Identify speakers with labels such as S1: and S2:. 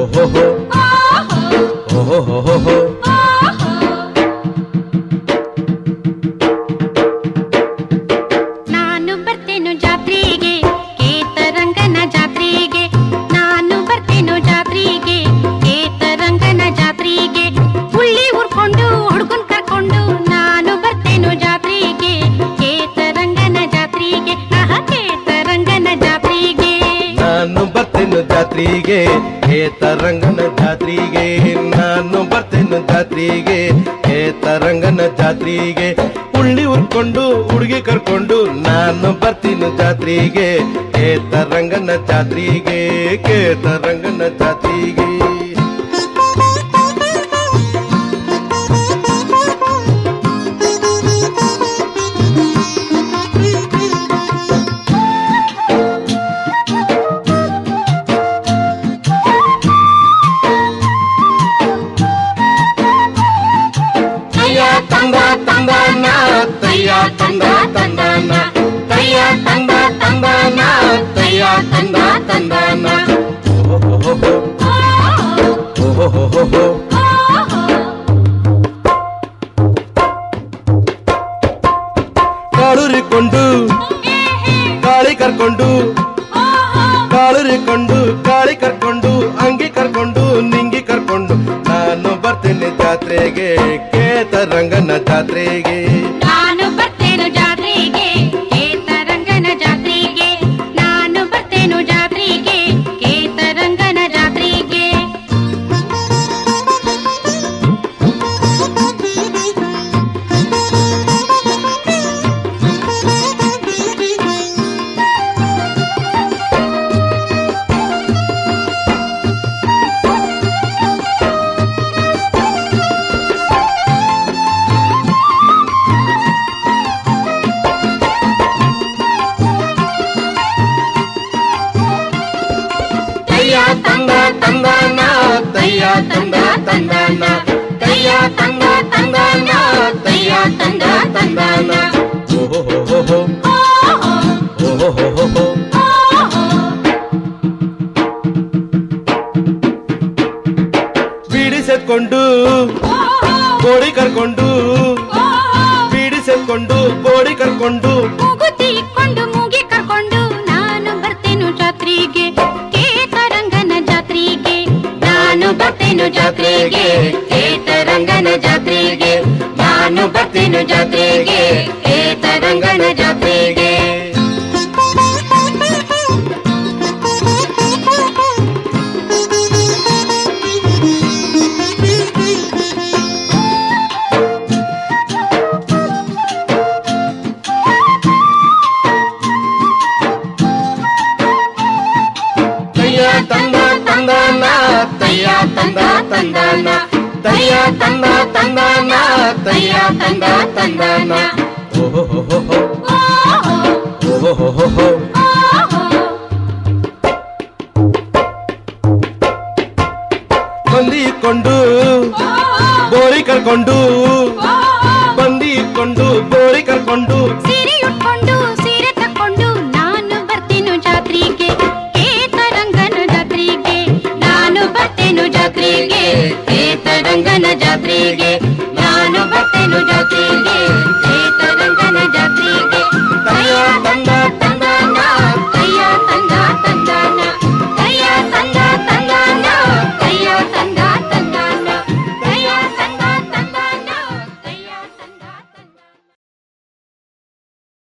S1: ಓಹೋ ಓಹೋ
S2: ನಾನು ಬರ್ತೇನು ಜಾತ್ರೆಗೆ ಕೇತರಂಗನ ಜಾತ್ರೆಗೆ ನಾನು ಬರ್ತೇನು ಜಾತ್ರೆಗೆ ಕೇತರಂಗನ ಜಾತ್ರೆಗೆ ಹುಳ್ಳಿ ಉರ್ಕೊಂಡು ಹುಡ್ಗನ್ ಕರ್ಕೊಂಡು ನಾನು ಬರ್ತೇನು ಜಾತ್ರೆಗೆ ಕೇತರಂಗನ ಜಾತ್ರೆಗೆ ಆಹ ಕೇತರಂಗನ ಜಾತ್ರೆಗೆ
S1: ನಾನು ಬರ್ತೇನು ಜಾತ್ರೆಗೆ ಏತರಂಗನ ಜಾತ್ರೆಗೆ ನಾನು ಬರ್ತೇನು ಜಾತ್ರೆಗೆ ಏತರಂಗನ ಜಾತ್ರೆಗೆ ಉಳ್ಳಿ ಉರ್ಕೊಂಡು ಹುಡುಗಿ ಕರ್ಕೊಂಡು ನಾನು ಬರ್ತೀನಿ ಜಾತ್ರೆಗೆ ಏತರಂಗನ ಜಾತ್ರೆಗೆ ಕೇತರಂಗನ ಜಾತ್ರೆಗೆ
S2: ತಯ್ಯ ತಂದ ತಂದನ ತಯ್ಯ ತಂದ ತಂದನ ತಯ್ಯ ತಂದ ತಂದನ ತಯ್ಯ ತಂದ ತಂದನ
S1: ಓಹೋ ಓಹೋ ಕಾಳುರಿಕೊಂಡು ಗಾಳಿ ಕರ್ಕೊಂಡು ಕಾಳುರಿಕೊಂಡು ಗಾಳಿ ಕರ್ಕೊಂಡು ಅಂಗಿ ಕರ್ಕೊಂಡು ನಿಂಗಿ ಕರ್ಕೊಂಡು ನಾನು ಬರ್ತೇನೆ ಜಾತ್ರೆಗೆ ಕೇತರಂಗನ ಜಾತ್ರೆಗೆ
S2: ನಾನು ಬರ್ತೇನು ಜಾತ್ರೆಗೆ ಕೇತರಂಗನ ಜಾತ್ರೆಗೆ ನಾನು ಬರ್ತೇನು ಜಾತ್ರೆಗೆ ಕೇತರಂಗನ ಜಾತ್ರೆಗೆ ತಯ್ಯ ತಂದ ತಂದನ ತಯ್ಯ ತಂದ ತಂದನ ತಯ್ಯ ತಂದ ತಂದನ ತಯ್ಯ ತಂದ ತಂದನ
S1: ಓಹೋ ಓಹೋ ಬೀಡಿಸೆತ್ಕೊಂಡು ಗೋಡಿ ಕರ್ಕೊಂಡು ಬೀಡಿಸೆತ್ಕೊಂಡು ಗೋಡಿ ಕರ್ಕೊಂಡು
S2: ಮೂಗುತಿ ಇಕ್ಕೊಂಡು ಮೂಗಿ ಕರ್ಕೊಂಡು ನಾನು ಬರ್ತೇನು ಜಾತ್ರೆಗೆ ಕೇತರಂಗನ ಜಾತ್ರೆಗೆ ನಾನು ಬರ್ತೇನು ಜಾತ್ರೆಗೆ ಕೇತರಂಗನ ಜಾತ್ರೆಗೆ ನಾನು ಬರ್ತೇನು ಜಾತ್ರೆಗೆ ಕೇತರಂಗನ ಜಾತ್ರೆಗೆ
S1: ತಯ್ಯ ತಂದ ತಂದನ ತಯ್ಯ ತಂದ ತಂದನ ತಯ್ಯ ತಂದ ತಂದನ ತಯ್ಯ ತಂದ ತಂದನ ಓಹೋ ಓಹೋ ಬಂದಿ ಇಕ್ಕೊಂಡು ಬೋರಿ ಕರ್ಕೊಂಡು ಬಂದಿ ಇಕ್ಕೊಂಡು ಬೋರಿ ಕರ್ಕೊಂಡು
S2: ಸಿರಿ